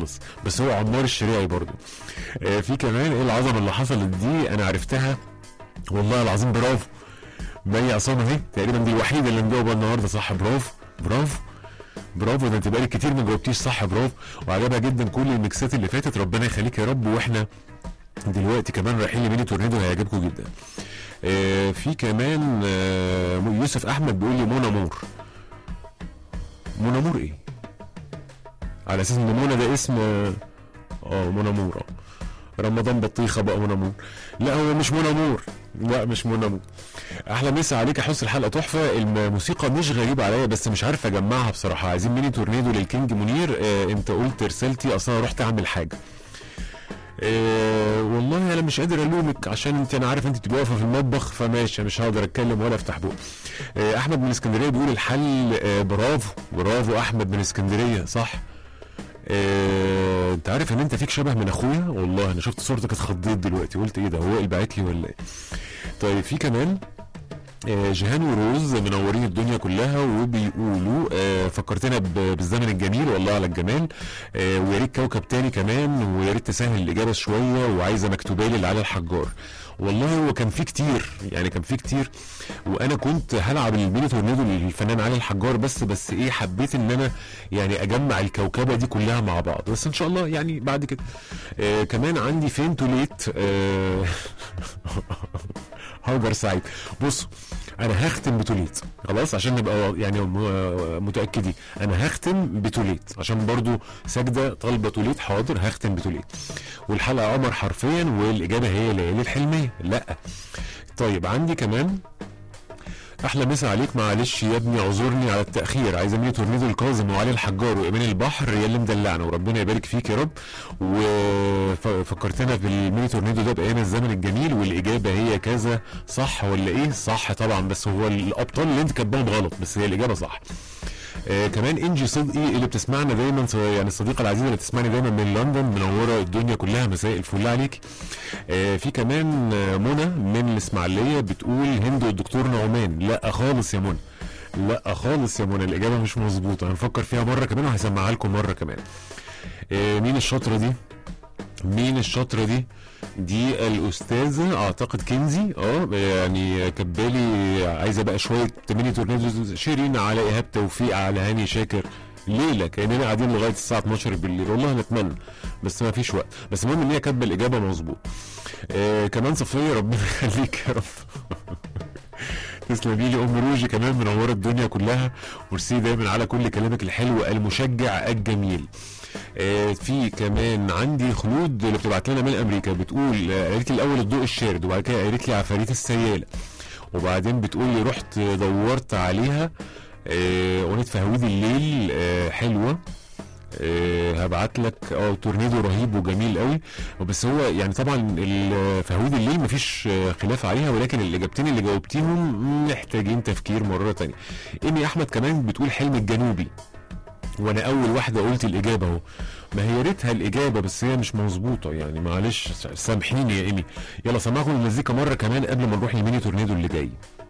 خالص بس هو عمار الشريعي برضه آه في كمان ايه العظمه اللي حصلت دي انا عرفتها والله العظيم برافو مي عصام اهي تقريبا دي الوحيده اللي مجاوبه النهارده صح برافو برافو برافو ده انت بقالك كتير ما جاوبتيش صح برافو وعجبها جدا كل الميكسات اللي فاتت ربنا يخليك يا رب واحنا دلوقتي كمان رايحين لميني تورنيدو هيعجبكم جدا آه في كمان آه يوسف احمد بيقول لي منى مور منى مور ايه على اساس ان منى ده اسم اه آه، منى مور اه رمضان بطيخه بقى منى مور لا هو مش منى مور لا مش منى مور احلى مسا عليك يا حس الحلقه تحفه الموسيقى مش غريبه عليا بس مش عارف اجمعها بصراحه عايزين ميني تورنيدو للكينج منير آه انت قلت رسالتي اصلا رحت اعمل حاجه إيه والله انا مش قادر الومك عشان انت انا عارف انت بتبقى واقفه في المطبخ فماشي مش هقدر اتكلم ولا افتح بوق إيه احمد من اسكندريه بيقول الحل إيه برافو برافو احمد من اسكندريه صح إيه انت عارف ان انت فيك شبه من اخويا والله انا شفت صورتك اتخضيت دلوقتي قلت ايه ده هو اللي باعت لي ولا ايه طيب في كمان آه، جيهان وروز منورين الدنيا كلها وبيقولوا آه، فكرتنا ب- بالزمن الجميل والله على الجمال آه، ويا ريت كوكب تاني كمان ويا ريت تسهل الاجابه شويه وعايزه مكتوبه لي على الحجار والله هو كان في كتير يعني كان في كتير وانا كنت هلعب الميني تورنيدو للفنان علي الحجار بس بس ايه حبيت ان انا يعني اجمع الكوكبه دي كلها مع بعض بس ان شاء الله يعني بعد كده آه كمان عندي فين توليت آه هاجر سعيد بص انا هختم بتوليت خلاص عشان نبقى يعني م- متاكدين انا هختم بتوليت عشان برضو سجده طالبه توليت حاضر هختم بتوليت والحلقه قمر حرفيا والاجابه هي ليالي الحلميه لا طيب عندي كمان احلى مسا عليك معلش يا ابني اعذرني على التاخير عايز امني تورنيدو الكاظم وعلي الحجار وايمان البحر يا اللي مدلعنا وربنا يبارك فيك يا رب وفكرتنا بالميني تورنيدو ده بايام الزمن الجميل والاجابه هي كذا صح ولا ايه صح طبعا بس هو الابطال اللي انت كاتباهم غلط بس هي الاجابه صح آه كمان انجي صدقي اللي بتسمعنا دايما يعني الصديقه العزيزه اللي بتسمعني دايما من لندن منوره الدنيا كلها مساء الفل عليك آه في كمان آه، منى من الاسماعيليه بتقول هند والدكتور نعمان لا خالص يا منى لا خالص يا منى الاجابه مش مظبوطه هنفكر فيها مره كمان وهسمعها لكم مره كمان آه مين الشاطره دي مين الشاطره دي دي الاستاذه اعتقد كنزي اه يعني كبالي عايزه بقى شويه ميني تورنيدو شيرين على ايهاب توفيق على هاني شاكر ليله كاننا قاعدين لغايه الساعه 12 بالليل والله نتمنى بس ما فيش وقت بس المهم ان هي كاتبه الاجابه مظبوط آه كمان صفيه ربنا يخليك يا رب تسلمي لي ام روجي كمان منوره الدنيا كلها وميرسي دايما على كل كلامك الحلو المشجع الجميل آه في كمان عندي خلود اللي بتبعت لنا من امريكا بتقول آه، قالت لي الاول الضوء الشارد وبعد كده قالت لي عفاريت السياله وبعدين بتقول لي رحت دورت عليها آه، اغنيه فهويد الليل آه، حلوه آه، هبعت لك اه تورنيدو رهيب وجميل قوي بس هو يعني طبعا ال- فهود الليل مفيش آه، خلاف عليها ولكن الاجابتين اللي جاوبتيهم محتاجين تفكير مره تانية ايمي احمد كمان بتقول حلم الجنوبي وانا اول واحده قلت الاجابه اهو ما هي ريتها الاجابه بس هي مش مظبوطه يعني معلش سامحيني يا ايمي يلا سمعكم المزيكا مره كمان قبل ما نروح لميني تورنيدو اللي جاي